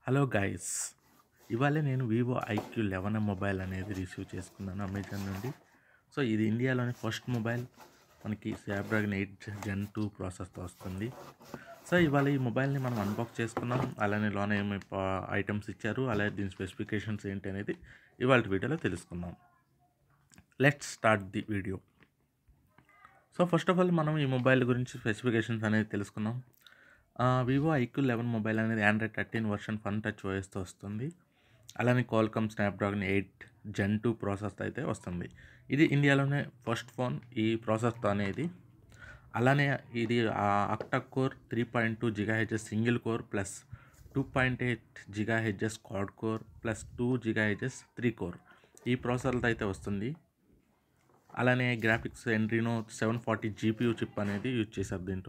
hello guys ఇవాళ నేను Vivo iQOO eleven mobile అనేది రిసీవ్ చేసుకున్నాను అమెజాన్ నుండి సో ఇది ఇండియాలోని ఫస్ట్ మొబైల్ మనకి స్నాప్డ్రాగన్ ఎయిట్ జెన్ టూ ప్రాసెస్తో వస్తుంది సో ఇవాళ ఈ మొబైల్ని మనం అన్బాక్స్ చేసుకున్నాం అలానే లోన ఏమి ఐటమ్స్ ఇచ్చారు అలాగే దీని స్పెసిఫికేషన్స్ ఏంటి అనేది ఇవాళ వీడియోలో తెలుసుకుందాం let's start the video so first of all మనం ఈ మొబైల్ గురించి స్పెసిఫికేషన్స్ అనేది తెలుసుకుందాం వివో ఐక్యూ లెవెన్ మొబైల్ అనేది Android thirteen version fun touch ఓఎస్తో వస్తుంది అలానే Qualcomm Snapdragon eight gen two process అయితే వస్తుంది ఇది ఇండియాలోనే ఫస్ట్ ఫోన్ ఈ ప్రాసెస్తో అనేది అలానే ఇది octa core three point two giga H Z single core plus two point eight giga H Z quad core plus two giga H Z three core ఈ ప్రాసెసర్తో అయితే వస్తుంది అలానే graphics Adreno seven forty GPU chip అనేది యూజ్ చేశారు దీంట్లో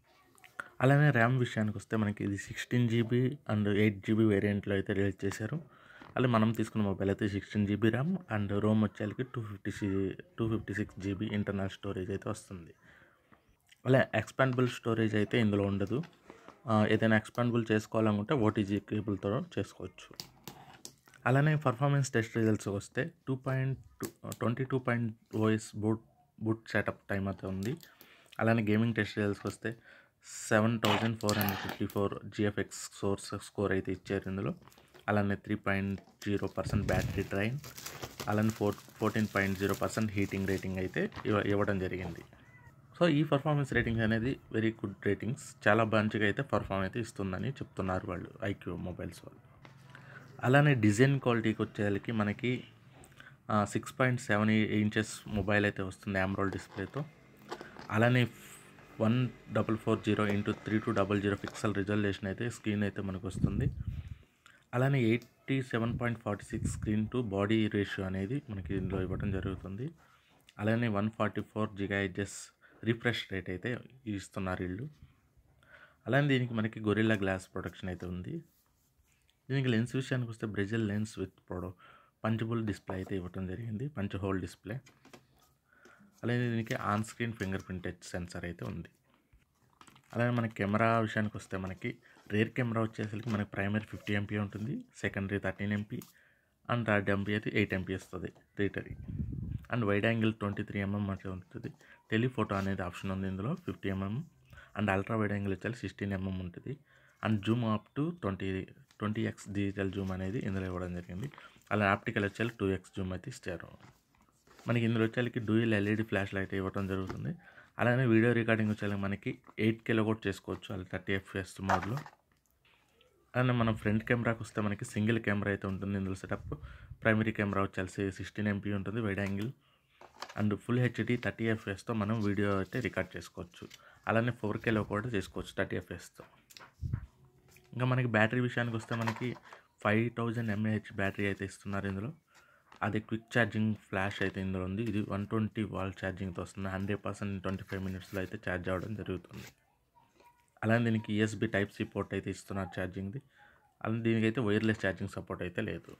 అలానే ర్యామ్ విషయానికి వస్తే మనకి ఇది sixteen GB and eight GB వేరియంట్లో అయితే రిలీజ్ చేశారు అలాగే మనం తీసుకున్న మొబైల్ అయితే sixteen GB RAM and ROM వచ్చేకి two fifty C two fifty six GB internal storage అయితే వస్తుంది అలా ఎక్స్పాండబుల్ స్టోరేజ్ అయితే ఇందులో ఉండదు ఏదైనా ఎక్స్పాండబుల్ చేసుకోవాలనుకుంటే ఓటీజీ కేబుల్తో చేసుకోవచ్చు అలానే పర్ఫార్మెన్స్ టెస్ట్ రిజల్ట్స్ వస్తే two point twenty two point OS boot boot setup time అయితే ఉంది అలానే గేమింగ్ టెస్ట్ రిజల్ట్స్ వస్తే seven thousand four hundred fifty four GFX source score అయితే ఇచ్చారు ఇందులో అలానే three point zero percent battery drain అలానే four fourteen point zero percent heating rating అయితే ఇవ్వ ఇవ్వడం జరిగింది సో ఈ పర్ఫార్మెన్స్ రేటింగ్ అనేది వెరీ గుడ్ రేటింగ్స్ చాలా మంచిగా అయితే పర్ఫామ్ అయితే ఇస్తుందని చెప్తున్నారు వాళ్ళు ఐక్యూ మొబైల్స్ వాళ్ళు అలానే డిజైన్ క్వాలిటీకి వచ్చేసరికి మనకి six point seven inches mobile అయితే వస్తుంది ఆమ్రోల్ డిస్ప్లేతో అలానే one double four zero into three two double zero pixel resolution అయితే స్క్రీన్ అయితే మనకు వస్తుంది అలానే eighty seven point forty six screen to body ratio అనేది మనకి ఇందులో ఇవ్వడం జరుగుతుంది అలానే వన్ ఫార్టీ ఫోర్ జిగా హెచ్ఎస్ రిఫ్రెష్ రేట్ అయితే ఇస్తున్నారు వీళ్ళు అలానే దీనికి మనకి గొరిల్లా గ్లాస్ ప్రొటెక్షన్ అయితే ఉంది దీనికి లెన్స్ విషయానికి వస్తే బ్రెజిల్ లెన్స్ విత్ ప్రొడో పంచబుల్ డిస్ప్లే అయితే ఇవ్వడం జరిగింది పంచ హోల్ డిస్ప్లే అలాగే దీనికి on screen fingerprint touch sensor అయితే ఉంది అలాగే మన కెమెరా విషయానికి వస్తే మనకి రేర్ కెమెరా వచ్చేసరికి మనకి ప్రైమరీ ఫిఫ్టీ ఎంపీ ఉంటుంది secondary thirteen MP and third MP అయితే ఎయిట్ ఎంపీ వస్తుంది రీటరీ and wide angle twenty three mm అయితే ఉంటుంది టెలిఫోటో అనేది ఆప్షన్ ఉంది ఇందులో fifty mm and ultra wide angle వచ్చేసి సిక్స్టీన్ ఎంఎం ఉంటుంది and zoom up to twenty twenty x digital zoom అనేది ఇందులో ఇవ్వడం జరిగింది అలా ఆప్టికల్ వచ్చేసి టూ ఎక్స్ జూమ్ అయితే ఇస్తారు మనకి ఇందులో వచ్చేకి డూయల్ ఎల్ఈడి ఫ్లాష్ లైట్ ఇవ్వడం జరుగుతుంది అలానే వీడియో రికార్డింగ్ వచ్చేకి మనకి ఎయిట్ కిలో కూడా చేసుకోవచ్చు అది థర్టీ ఎఫ్ఎస్ మోడ్లో అలానే మనం ఫ్రంట్ కెమెరాకి వస్తే మనకి సింగిల్ కెమెరా అయితే ఉంటుంది ఇందులో సెటప్ ప్రైమరీ కెమెరా వచ్చేసి సిక్స్టీన్ ఎంపీ ఉంటుంది wide angle and full HD thirty ఎఫ్ఎస్తో మనం వీడియో అయితే రికార్డ్ చేసుకోవచ్చు అలానే ఫోర్ కేలో కూడా చేసుకోవచ్చు థర్టీ ఎఫ్ఎస్తో ఇంకా మనకి బ్యాటరీ విషయానికి వస్తే మనకి ఫైవ్ థౌజండ్ ఎంఏహెచ్ బ్యాటరీ అయితే ఇస్తున్నారు ఇందులో అది క్విక్ ఛార్జింగ్ ఫ్లాష్ అయితే ఇందులో ఉంది ఇది వన్ ట్వంటీ వాల్ ఛార్జింగ్తో వస్తుంది హండ్రెడ్ పర్సెంట్ ట్వంటీ ఫైవ్ మినిట్స్లో అయితే ఛార్జ్ అవ్వడం జరుగుతుంది అలానే దీనికి యూఎస్బి టైప్ సి పోర్ట్ అయితే ఇస్తున్నారు ఛార్జింగ్ది అలానే దీనికైతే వైర్లెస్ ఛార్జింగ్ సపోర్ట్ అయితే లేదు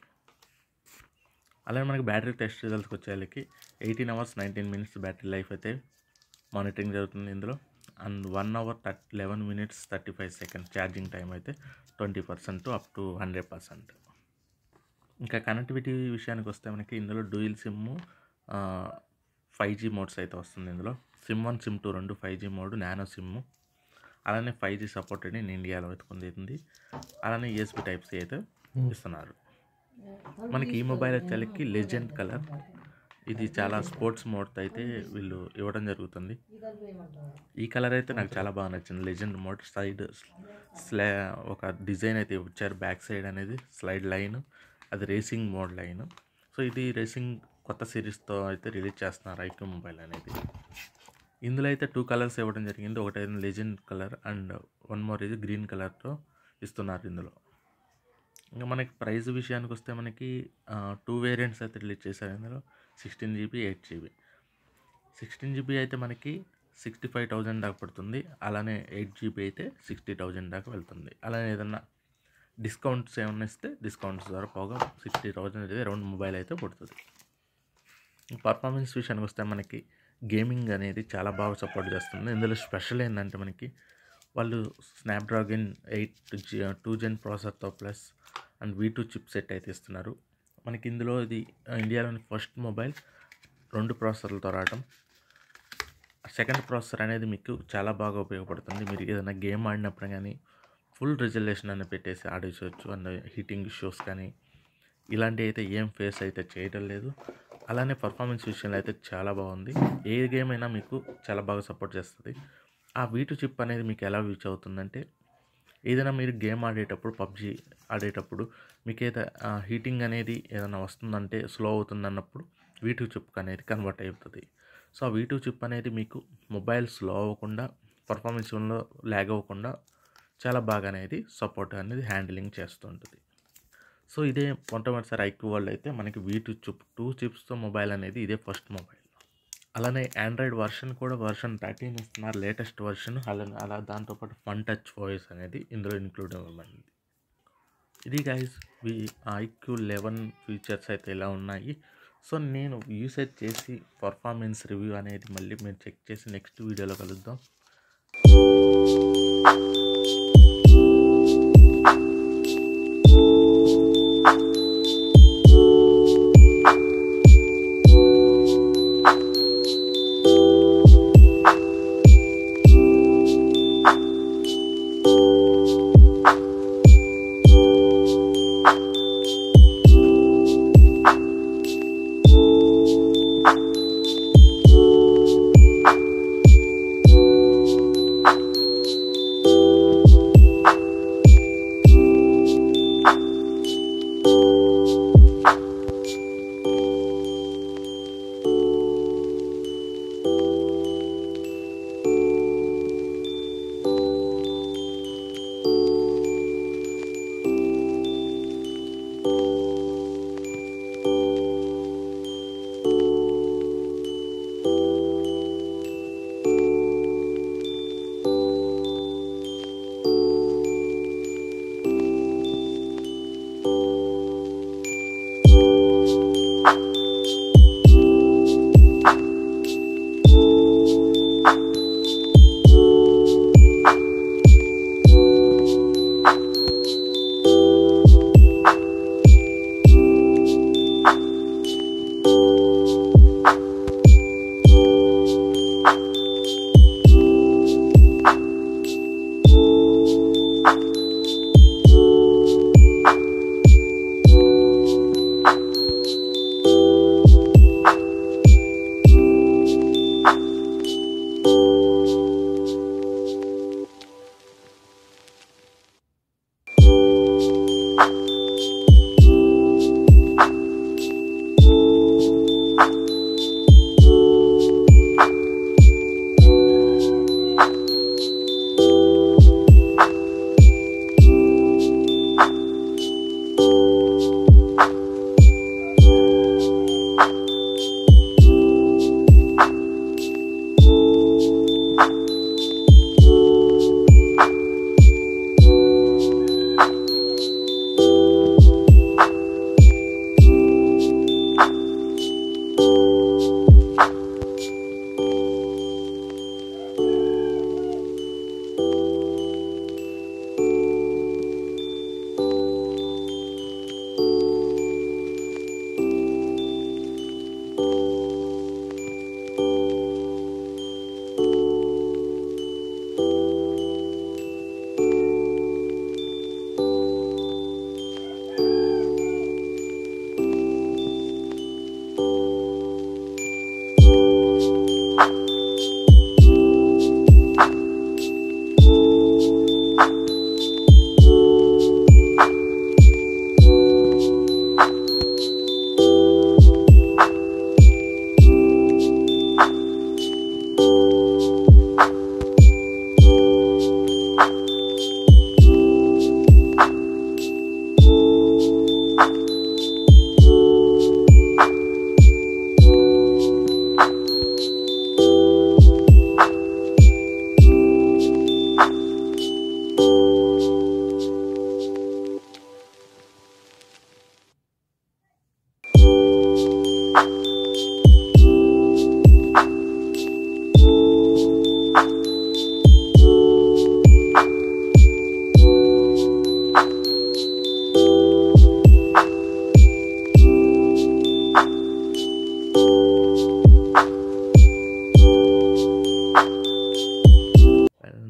అలానే మనకి బ్యాటరీ టెస్ట్ రిజల్ట్స్కి వచ్చేసరికి eighteen hours nineteen minutes battery life అయితే మానిటరింగ్ జరుగుతుంది ఇందులో and one hour thirty eleven minutes thirty five seconds charging time అయితే twenty percent up to hundred percent ఇంకా కనెక్టివిటీ విషయానికి వస్తే మనకి ఇందులో dual SIM five G modes అయితే వస్తుంది ఇందులో సిమ్ వన్ సిమ్ టూ రెండు five G mode nano SIM అలానే ఫైవ్ జీ సపోర్టెడ్ ఇన్ ఇండియాలో వెతుకుంది అలానే యూఎస్బి టైప్స్ అయితే ఇస్తున్నారు మనకి ఈ మొబైల్ వచ్చేకి లెజెండ్ కలర్ ఇది చాలా స్పోర్ట్స్ మోడ్ అయితే వీళ్ళు ఇవ్వడం జరుగుతుంది ఈ కలర్ అయితే నాకు చాలా బాగా నచ్చింది లెజెండ్ మోడ్ సైడ్ స్లా ఒక డిజైన్ అయితే ఇచ్చారు బ్యాక్ సైడ్ అనేది స్లైడ్ లైన్ అది రేసింగ్ మోడ్ లైన్ సో ఇది రేసింగ్ కొత్త సిరీస్తో అయితే రిలీజ్ చేస్తున్నారు ఐక్యూ మొబైల్ అనేది ఇందులో అయితే టూ కలర్స్ ఇవ్వడం జరిగింది ఒకటి అయితే legend colour and one more ఇది గ్రీన్ కలర్తో ఇస్తున్నారు ఇందులో ఇంకా మనకి ప్రైస్ విషయానికి వస్తే మనకి టూ వేరియంట్స్ అయితే రిలీజ్ చేశారు ఇందులో sixteen GB eight GB sixteen GB అయితే మనకి సిక్స్టీ ఫైవ్ థౌజండ్ దాకా పడుతుంది అలానే ఎయిట్ జీబీ అయితే సిక్స్టీ థౌజండ్ దాకా వెళ్తుంది అలానే ఏదన్నా డిస్కౌంట్స్ ఏమైనా ఇస్తే డిస్కౌంట్స్ ద్వారా పోగా సిక్స్టీ థౌజండ్ అయితే అరౌండ్ మొబైల్ అయితే పడుతుంది పర్ఫార్మెన్స్ విషయానికి వస్తే మనకి గేమింగ్ అనేది చాలా బాగా సపోర్ట్ చేస్తుంది ఇందులో స్పెషల్ ఏంటంటే మనకి వాళ్ళు స్నాప్డ్రాగన్ ఎయిట్ టూ జెన్ ప్రాసెసర్తో plus and V two chip set అయితే ఇస్తున్నారు మనకి ఇందులో ఇది ఇండియాలోని ఫస్ట్ మొబైల్ రెండు ప్రాసెసర్లతో రావడం సెకండ్ ప్రాసెసర్ అనేది మీకు చాలా బాగా ఉపయోగపడుతుంది మీరు ఏదైనా గేమ్ ఆడినప్పుడు కానీ ఫుల్ రిజల్యూషన్ అని పెట్టేసి ఆడేసుకోవచ్చు అండ్ హీటింగ్ ఇష్యూస్ కానీ ఇలాంటివి అయితే ఏం ఫేస్ అయితే చేయడం లేదు అలానే పర్ఫార్మెన్స్ విషయంలో అయితే చాలా బాగుంది ఏ గేమ్ అయినా మీకు చాలా బాగా సపోర్ట్ చేస్తుంది ఆ వీటు చిప్ అనేది మీకు ఎలా యూజ్ అవుతుందంటే ఏదైనా మీరు గేమ్ ఆడేటప్పుడు పబ్జి ఆడేటప్పుడు మీకు ఏదైనా హీటింగ్ అనేది ఏదైనా వస్తుందంటే స్లో అవుతుంది అన్నప్పుడు వీటూ చిప్ అనేది కన్వర్ట్ అవుతుంది సో ఆ వీటూ చిప్ అనేది మీకు మొబైల్ స్లో అవ్వకుండా పర్ఫార్మెన్స్లో ల్యాగ్ అవ్వకుండా చాలా బాగా అనేది సపోర్ట్ అనేది హ్యాండిలింగ్ చేస్తుంటుంది సో ఇదే మొట్టమొదటిసారి ఐక్యూ వరల్డ్ అయితే మనకి వీ టూ చిప్ టూ చిప్స్తో మొబైల్ అనేది ఇదే ఫస్ట్ మొబైల్ అలానే ఆండ్రాయిడ్ వర్షన్ కూడా వర్షన్ థర్టీన్ ఇస్తున్నారు లేటెస్ట్ వర్షన్ అలానే అలా దాంతోపాటు ఫన్ టచ్ వాయిస్ అనేది ఇందులో ఇంక్లూడ్ అవ్వబడింది ఇది guys V iQOO eleven features అయితే ఇలా ఉన్నాయి సో నేను యూసేజ్ చేసి పర్ఫార్మెన్స్ రివ్యూ అనేది మళ్ళీ మీరు చెక్ చేసి నెక్స్ట్ వీడియోలో కలుద్దాం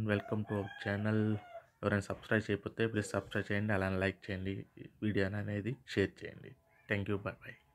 వెల్కమ్ టు అవర్ ఛానల్ ఎవరైనా సబ్స్క్రైబ్ చేయకపోతే ప్లీజ్ సబ్స్క్రైబ్ చేయండి అలానే లైక్ చేయండి వీడియో అనేది షేర్ చేయండి థ్యాంక్ యూ బాయ్ బాయ్